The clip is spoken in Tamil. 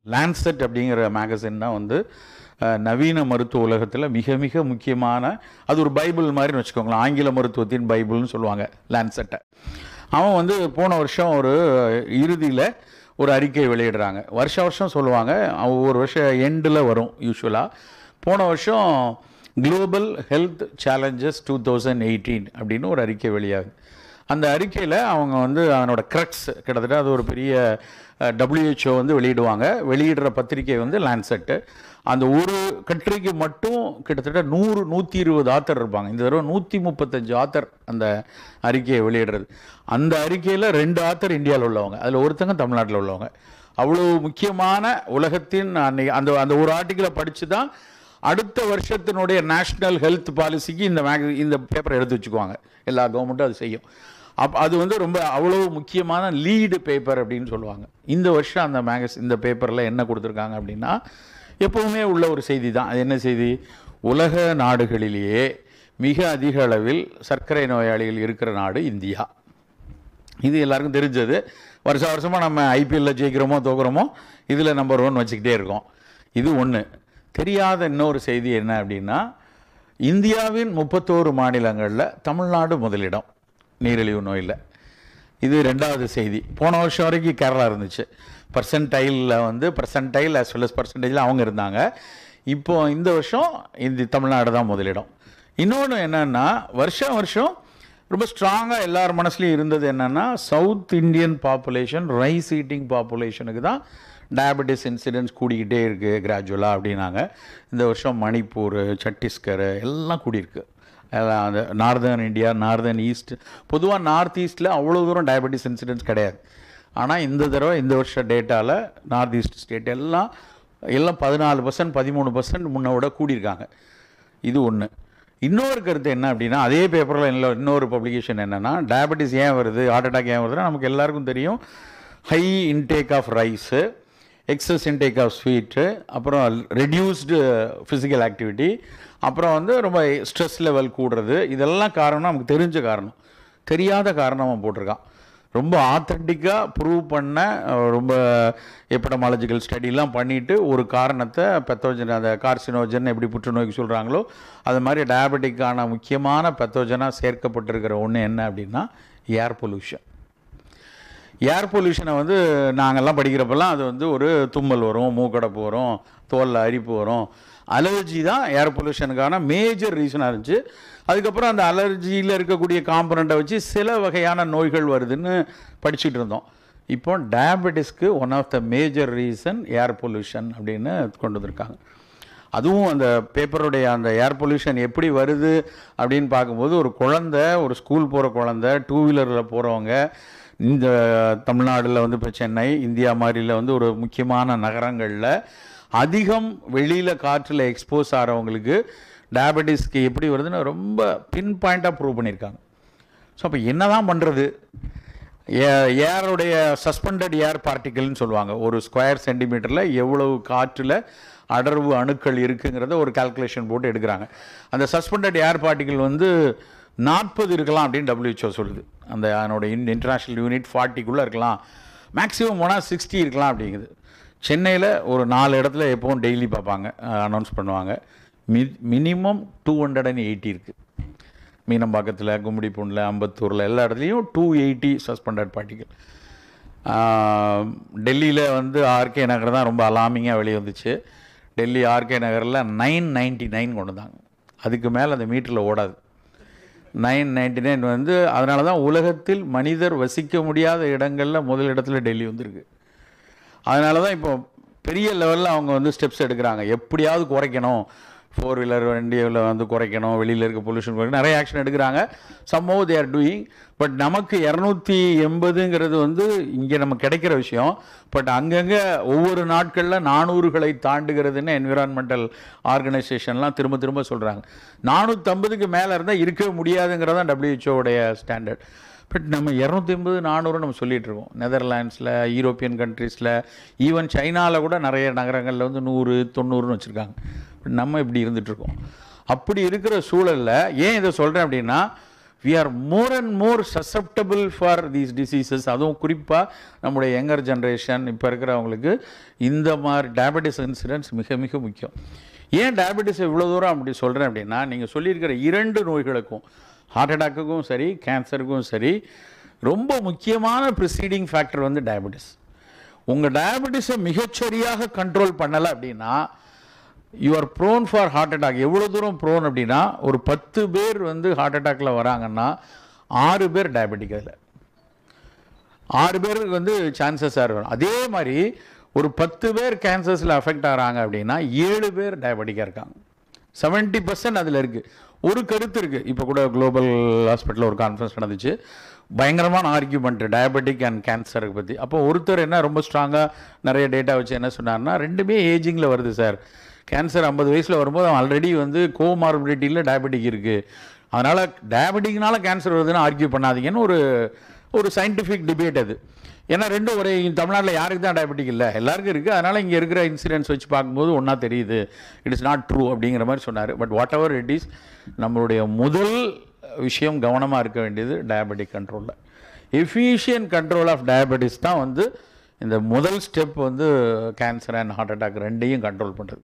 லான்செட் அப்படிங்கிற மேகசின் தான் வந்து அஹ், நவீன மருத்துவ உலகத்தில் மிக மிக முக்கியமான அது ஒரு பைபிள் மாதிரின்னு வச்சுக்கோங்களேன் ஆங்கில மருத்துவத்தின் பைபிள்னு சொல்லுவாங்க லான்செட்டை அவன் வந்து போன வருஷம் ஒரு இறுதியில் ஒரு அறிக்கை வெளியிடுறாங்க வருஷ வருஷம் சொல்லுவாங்க அவன் ஒவ்வொரு வருஷம் எண்டில் வரும் யூஸ்வலாக போன வருஷம் global health challenges two thousand eighteen அப்படின்னு ஒரு அறிக்கை வெளியாகுது அந்த அறிக்கையில் அவங்க வந்து அதனோட க்ரக்ஸ் கிட்டத்தட்ட அது ஒரு பெரிய டபிள்யூஹெச்ஓ வந்து வெளியிடுவாங்க வெளியிடுற பத்திரிக்கை வந்து லான்செட்டு அந்த ஒரு கட்டுரைக்கு மட்டும் கிட்டத்தட்ட நூறு நூற்றி இருபது ஆத்தர் இருப்பாங்க இந்த தடவை நூற்றி முப்பத்தஞ்சு ஆத்தர் அந்த அறிக்கையை வெளியிடுறது அந்த அறிக்கையில் ரெண்டு ஆத்தர் இந்தியாவில் உள்ளவங்க அதில் ஒருத்தங்க தமிழ்நாட்டில் உள்ளவங்க அவ்வளோ முக்கியமான உலகத்தின் அன்னைக்கு அந்த அந்த ஒரு ஆர்டிக்கலை படித்து தான் அடுத்த வருஷத்தினுடைய நேஷ்னல் ஹெல்த் பாலிசிக்கு இந்த மேக இந்த பேப்பரை எடுத்து வச்சுக்குவாங்க எல்லா கவர்மெண்ட்டும் அது செய்யும் அப் அது வந்து ரொம்ப அவ்வளோ முக்கியமான லீடு பேப்பர் அப்படின்னு சொல்லுவாங்க இந்த வருஷம் அந்த மேகஸ் இந்த பேப்பரில் என்ன கொடுத்துருக்காங்க அப்படின்னா எப்பவுமே உள்ள ஒரு செய்தி தான் அது என்ன செய்தி உலக நாடுகளிலேயே மிக அதிக அளவில் சர்க்கரை நோயாளிகள் இருக்கிற நாடு இந்தியா இது எல்லாருக்கும் தெரிஞ்சது வருஷ வருஷமாக நம்ம ஐபிஎல்ல ஜெயிக்கிறோமோ தோக்குறோமோ இதில் நம்பர் ஒன் வச்சுக்கிட்டே இருக்கோம் இது ஒன்று தெரியாத இன்னொரு செய்தி என்ன அப்படின்னா இந்தியாவின் முப்பத்தோரு மாநிலங்களில் தமிழ்நாடு முதலிடம் நீரிழிவு நோயில் இது ரெண்டாவது செய்தி போன வருஷம் வரைக்கும் கேரளா இருந்துச்சு பர்சன்டைலில் வந்து பர்சன்டைல் as well as பர்சன்டேஜில் அவங்க இருந்தாங்க இப்போ இந்த வருஷம் இந்த தமிழ்நாடு தான் முதலிடம் இன்னொன்று என்னென்னா வருஷம் வருஷம் ரொம்ப ஸ்ட்ராங்காக எல்லார் மனசுலையும் இருந்தது என்னென்னா south Indian population rice eating பாப்புலேஷனுக்கு தான் டயபெட்டிஸ் இன்சிடென்ட்ஸ் கூடிக்கிட்டே இருக்குது கிராஜுவலாக அப்படின்னாங்க இந்த வருஷம் மணிப்பூர் சத்தீஸ்கர் எல்லாம் கூடியிருக்கு எல்லாம் அந்த நார்தர்ன் இந்தியா நார்தர்ன் ஈஸ்ட் பொதுவாக நார்த் ஈஸ்ட்டில் அவ்வளோ தூரம் டயபெட்டிஸ் இன்சிடென்ட்ஸ் கிடையாது ஆனால் இந்த தடவை இந்த வருஷ டேட்டாவில் நார்த் ஈஸ்ட் ஸ்டேட் எல்லாம் எல்லாம் பதினாலு பர்சன்ட் பதிமூணு பர்சன்ட் முன்ன விட கூடியிருக்காங்க இது ஒன்று இன்னொரு கருத்து என்ன அப்படின்னா அதே பேப்பரில் இன்னொரு இன்னொரு பப்ளிகேஷன் என்னென்னா டயபெட்டிஸ் ஏன் வருது ஹார்ட் அட்டாக் ஏன் வருதுன்னா நமக்கு எல்லாருக்கும் தெரியும் high intake of rice excess intake of sweet அப்புறம் ரெடியூஸ்டு ஃபிசிக்கல் ஆக்டிவிட்டி அப்புறம் வந்து ரொம்ப ஸ்ட்ரெஸ் லெவல் கூடுறது இதெல்லாம் காரணம் நமக்கு தெரிஞ்ச காரணம் தெரியாத காரணம் அவன் போட்டிருக்கான் ரொம்ப ஆத்தென்டிக்காக ப்ரூவ் பண்ண அஹ், ரொம்ப எப்படமாலஜிக்கல் ஸ்டடிலாம் பண்ணிவிட்டு ஒரு காரணத்தை பெத்தோஜன் அந்த கார்சினோஜன் எப்படி புற்றுநோய்க்கு சொல்கிறாங்களோ அது மாதிரி டயபெட்டிக்கான முக்கியமான பெத்தோஜனாக சேர்க்கப்பட்டிருக்கிற ஒன்று என்ன அப்படின்னா ஏர் பொல்யூஷன் ஏர் பொல்யூஷனை வந்து நாங்கள்லாம் படிக்கிறப்பெல்லாம் அது வந்து ஒரு தும்மல் வரும் மூக்கடைப்பு வரும் தோலில் அரிப்பு வரும் அலர்ஜி தான் ஏர் பொல்யூஷனுக்கான மேஜர் ரீசனாக இருந்துச்சு அதுக்கப்புறம் அந்த அலர்ஜியில் இருக்கக்கூடிய காம்பனண்ட்டை வச்சு சில வகையான நோய்கள் வருதுன்னு படிச்சுட்டு இருந்தோம் இப்போ டயபெட்டிஸ்க்கு one of the major reason air pollution அப்படின்னு கொண்டு வந்திருக்காங்க அதுவும் அந்த பேப்பருடைய அந்த ஏர் பொல்யூஷன் எப்படி வருது அப்படின்னு பார்க்கும்போது ஒரு குழந்தை ஒரு ஸ்கூல் போகிற குழந்தை டூ வீலரில் போகிறவங்க இந்த தமிழ்நாடுல வந்து இப்போ சென்னை இந்தியா மாதிரில வந்து ஒரு முக்கியமான நகரங்களில் அதிகம் வெளியில் காற்றில் எக்ஸ்போஸ் ஆகிறவங்களுக்கு டயபெட்டிஸ்க்கு எப்படி வருதுன்னு ரொம்ப பின் பாயிண்ட்டாக ப்ரூவ் பண்ணியிருக்காங்க ஸோ அப்போ என்ன தான் பண்ணுறது ஏருடைய சஸ்பெண்டட் ஏர் பார்ட்டிகல்னு சொல்லுவாங்க ஒரு ஸ்கொயர் சென்டிமீட்டரில் எவ்வளவு காற்றில் அடர்வு அணுக்கள் இருக்குங்கிறத ஒரு கால்குலேஷன் போட்டு எடுக்கிறாங்க அந்த சஸ்பெண்டட் ஏர் பார்ட்டிகல் வந்து நாற்பது இருக்கலாம் அப்படின்னு WHO சொல்லுது அந்த அதனோட இன் இன்டர்நேஷ்னல் யூனிட் ஃபார்ட்டிக்குள்ளே இருக்கலாம் மேக்ஸிமம் போனால் சிக்ஸ்டி இருக்கலாம் அப்படிங்குது சென்னையில் ஒரு நாலு இடத்துல எப்போவும் டெய்லி பார்ப்பாங்க அனௌன்ஸ் பண்ணுவாங்க மி minimum two hundred and eighty இருக்குது மீனம்பாக்கத்தில் கும்மிடிப்பூண்டில் அம்பத்தூரில் எல்லா இடத்துலையும் டூ எயிட்டி சஸ்பெண்டட் பார்ட்டிகள் டெல்லியில் வந்து ஆர்கே நகர் தான் ரொம்ப அலாமிங்காக வெளியே வந்துச்சு டெல்லி ஆர்கே நகரில் நைன் நைன்ட்டி நைன் கொண்டு வந்தாங்க அதுக்கு மேலே அந்த மீட்டரில் ஓடாது நைன் நைன்டி நைன் வந்து அதனால தான் உலகத்தில் மனிதர் வசிக்க முடியாத இடங்களில் முதல் இடத்துல டெல்லி வந்திருக்கு அதனால தான் இப்போ பெரிய லெவலில் அவங்க வந்து ஸ்டெப்ஸ் எடுக்கிறாங்க எப்படியாவது குறைக்கணும் ஃபோர் வீலர் வண்டியில் வந்து குறைக்கணும் வெளியில் இருக்க பொல்யூஷன் குறைக்கணும் நிறைய ஆக்ஷன் எடுக்கிறாங்க some more they are doing but நமக்கு இரநூத்தி எண்பதுங்கிறது வந்து இங்கே நமக்கு கிடைக்கிற விஷயம் பட் அங்கங்கே ஒவ்வொரு நாட்களில் நானூறுகளை தாண்டுகிறதுன்னு என்விரான்மெண்டல் ஆர்கனைசேஷன்லாம் திரும்ப திரும்ப சொல்கிறாங்க நானூற்றம்பதுக்கு மேலே இருந்தால் இருக்கவே முடியாதுங்கிறதான் டபிள்யூஹெச்ஓடைய ஸ்டாண்டர்ட் பட் நம்ம இரநூத்தி ஐம்பது நானூறு நம்ம சொல்லிட்டு இருக்கோம் நெதர்லாண்ட்ஸில் யூரோப்பியன் கண்ட்ரீஸில் ஈவன் சைனாவில் கூட நிறைய நகரங்களில் வந்து நூறு தொண்ணூறுன்னு வச்சுருக்காங்க பட் நம்ம இப்படி இருந்துகிட்ருக்கோம் அப்படி இருக்கிற சூழலில் ஏன் இதை சொல்கிறேன் அப்படின்னா we are more and more susceptible for these diseases அதுவும் குறிப்பாக நம்முடைய யங்கர் ஜென்ரேஷன் இப்போ இருக்கிறவங்களுக்கு இந்த மாதிரி டயபெட்டிஸ் இன்சிடென்ட்ஸ் மிக மிக முக்கியம் ஏன் டயபெட்டிஸ் இவ்வளோ தூரம் அப்படி சொல்கிறேன் அப்படின்னா நீங்கள் சொல்லியிருக்கிற இரண்டு நோய்களுக்கும் ஹார்ட் அட்டாக்குக்கும் சரி கேன்சருக்கும் சரி ரொம்ப முக்கியமான ப்ரிசீடிங் ஃபேக்டர் வந்து டயபெட்டிஸ் உங்கள் டயபெட்டிஸை மிகச்சரியாக கண்ட்ரோல் பண்ணலை அப்படின்னா you are prone for heart attack எவ்வளோ தூரம் ப்ரோன் அப்படின்னா ஒரு பத்து பேர் வந்து ஹார்ட் அட்டாக்ல வராங்கன்னா ஆறு பேர் டயபெட்டிக் அதில் ஆறு பேருக்கு வந்து சான்சஸ் இருக்கும் அதே மாதிரி ஒரு பத்து பேர் கேன்சர்ஸில் அஃபெக்ட் ஆகிறாங்க அப்படின்னா ஏழு பேர் டயபெட்டிக்காக இருக்காங்க செவன்ட்டி பர்சன்ட் அதில் இருக்குது ஒரு கருத்து இருக்குது இப்போ கூட குளோபல் ஹாஸ்பிட்டலில் ஒரு கான்ஃபரன்ஸ் நடந்துச்சு பயங்கரமான ஆர்கியூமெண்ட் டயபெட்டிக் அண்ட் கேன்சருக்கு பற்றி அப்போ ஒருத்தர் என்ன ரொம்ப ஸ்ட்ராங்காக நிறைய டேட்டா வச்சு என்ன சொன்னார்னா ரெண்டுமே ஏஜிங்கில் வருது சார் கேன்சர் ஐம்பது வயசில் வரும்போது அவன் ஆல்ரெடி வந்து கோமார்பிலிட்டியில் டயபெட்டிக் இருக்குது அதனால் டயபெட்டிக்னால கேன்சர் வருதுன்னு ஆர்கியூ பண்ணாதீங்கன்னு ஒரு ஒரு சயின்டிஃபிக் டிபேட் அது ஏன்னா ரெண்டும் ஒரே தமிழ்நாட்டில் யாருக்கு தான் டயபெட்டிக் இல்லை எல்லாருக்கும் இருக்குது அதனால் இங்கே இருக்கிற இன்சிடென்ட்ஸ் வச்சு பார்க்கும்போது ஒன்றா தெரியுது இட் இஸ் நாட் ட்ரூ அப்படிங்கிற மாதிரி சொன்னார் but whatever it is நம்மளுடைய முதல் விஷயம் கவனமாக இருக்க வேண்டியது டயபெட்டிக் கண்ட்ரோலில் எஃபிஷியன்ட் கண்ட்ரோல் ஆஃப் டயபெட்டிஸ் தான் வந்து இந்த முதல் ஸ்டெப் வந்து கேன்சர் அண்ட் ஹார்ட் அட்டாக் ரெண்டையும் கண்ட்ரோல் பண்ணுறது